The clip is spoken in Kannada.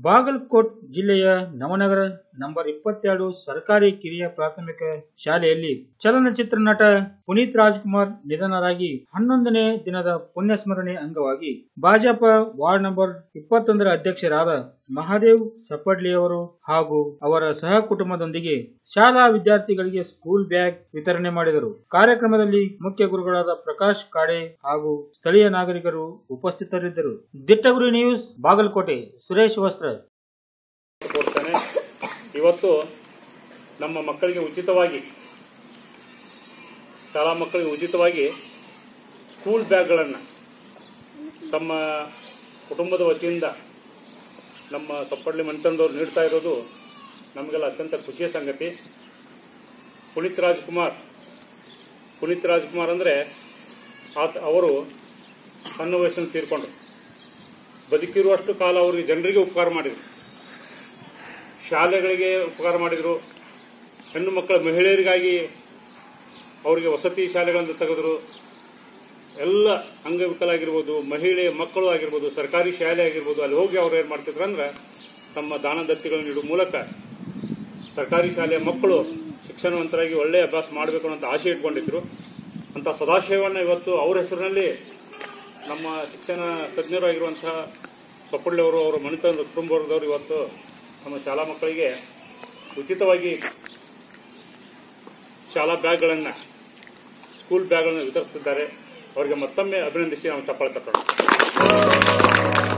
ಬಾಗಲಕೋಟ್ ಜಿಲ್ಲೆಯ ನವನಗರ ನಂಬರ್ ಇಪ್ಪತ್ತೆರಡು ಸರ್ಕಾರಿ ಕಿರಿಯ ಪ್ರಾಥಮಿಕ ಶಾಲೆಯಲ್ಲಿ ಚಲನಚಿತ್ರ ನಟ ಪುನೀತ್ ರಾಜ್ಕುಮಾರ್ ನಿಧನರಾಗಿ ಹನ್ನೊಂದನೇ ದಿನದ ಪುಣ್ಯಸ್ಮರಣೆ ಅಂಗವಾಗಿ ಭಾಜಪ ವಾರ್ಡ್ ನಂಬರ್ ಇಪ್ಪತ್ತೊಂದರ ಅಧ್ಯಕ್ಷರಾದ ಮಹಾದೇವ್ ಸಪ್ಪಡ್ಲಿ ಅವರು ಹಾಗೂ ಅವರ ಸಹ ಕುಟುಂಬದೊಂದಿಗೆ ಶಾಲಾ ವಿದ್ಯಾರ್ಥಿಗಳಿಗೆ ಸ್ಕೂಲ್ ಬ್ಯಾಗ್ ವಿತರಣೆ ಮಾಡಿದರು ಕಾರ್ಯಕ್ರಮದಲ್ಲಿ ಮುಖ್ಯ ಗುರುಗಳಾದ ಪ್ರಕಾಶ್ ಕಾಡೆ ಹಾಗೂ ಸ್ಥಳೀಯ ನಾಗರಿಕರು ಉಪಸ್ಥಿತರಿದ್ದರು ದಿಟ್ಟಗುರಿ ನ್ಯೂಸ್ ಬಾಗಲಕೋಟೆ ಸುರೇಶ್ ವಸ್ತ್ರ ಕೊಡ್ತಾನೆ ಇವತ್ತು ನಮ್ಮ ಮಕ್ಕಳಿಗೆ ಉಚಿತವಾಗಿ ಶಾಲಾ ಮಕ್ಕಳಿಗೆ ಉಚಿತವಾಗಿ ಸ್ಕೂಲ್ ಬ್ಯಾಗ್ಗಳನ್ನು ತಮ್ಮ ಕುಟುಂಬದ ವತಿಯಿಂದ ನಮ್ಮ ಸಪ್ಪಳ್ಳಿ ಮನೆತನದವ್ರು ನೀಡ್ತಾ ಇರೋದು ನಮಗೆಲ್ಲ ಅತ್ಯಂತ ಖುಷಿಯ ಸಂಗತಿ ಪುನೀತ್ ರಾಜ್ಕುಮಾರ್ ಪುನೀತ್ ರಾಜ್ಕುಮಾರ್ ಅಂದರೆ ಆತ ಅವರು ಸಣ್ಣ ವಯಸ್ಸನ್ನು ತೀರ್ಕೊಂಡ್ರು ಬದುಕಿರುವಷ್ಟು ಕಾಲ ಅವರಿಗೆ ಜನರಿಗೆ ಉಪಕಾರ ಮಾಡಿದರು ಶಾಲೆಗಳಿಗೆ ಉಪಕಾರ ಮಾಡಿದರು ಹೆಣ್ಣು ಮಕ್ಕಳ ಮಹಿಳೆಯರಿಗಾಗಿ ಅವರಿಗೆ ವಸತಿ ಶಾಲೆಗಳನ್ನು ತೆಗೆದರು ಎಲ್ಲ ಅಂಗವಿಕಲಾಗಿರ್ಬೋದು ಮಹಿಳೆ ಮಕ್ಕಳು ಆಗಿರ್ಬೋದು ಸರ್ಕಾರಿ ಶಾಲೆ ಆಗಿರ್ಬೋದು ಅಲ್ಲಿ ಹೋಗಿ ಅವ್ರು ಏನು ಮಾಡ್ತಿದ್ರು ಅಂದ್ರೆ ತಮ್ಮ ದಾನ ದತ್ತಿಗಳನ್ನು ನೀಡುವ ಮೂಲಕ ಸರ್ಕಾರಿ ಶಾಲೆಯ ಮಕ್ಕಳು ಶಿಕ್ಷಣವಂತರಾಗಿ ಒಳ್ಳೆಯ ಅಭ್ಯಾಸ ಮಾಡಬೇಕು ಅನ್ನೋ ಆಸೆ ಇಟ್ಕೊಂಡಿದ್ರು ಅಂತ ಸದಾಶಯವನ್ನು ಇವತ್ತು ಅವರ ಹೆಸರಿನಲ್ಲಿ ನಮ್ಮ ಶಿಕ್ಷಣ ತಜ್ಞರು ಆಗಿರುವಂತಹ ಸೊಪ್ಪಳ್ಳಿ ಅವರು ಅವರ ಮನೆತನದ ಕುಟುಂಬದವರು ಇವತ್ತು ನಮ್ಮ ಶಾಲಾ ಮಕ್ಕಳಿಗೆ ಉಚಿತವಾಗಿ ಶಾಲಾ ಬ್ಯಾಗ್ಗಳನ್ನು ಸ್ಕೂಲ್ ಬ್ಯಾಗ್ಗಳನ್ನು ವಿತರಿಸುತ್ತಿದ್ದಾರೆ ಅವರಿಗೆ ಮತ್ತೊಮ್ಮೆ ಅಭಿನಂದಿಸಿ ನಾವು ಚಪ್ಪಾಳೆ ತಟ್ಟೋಣ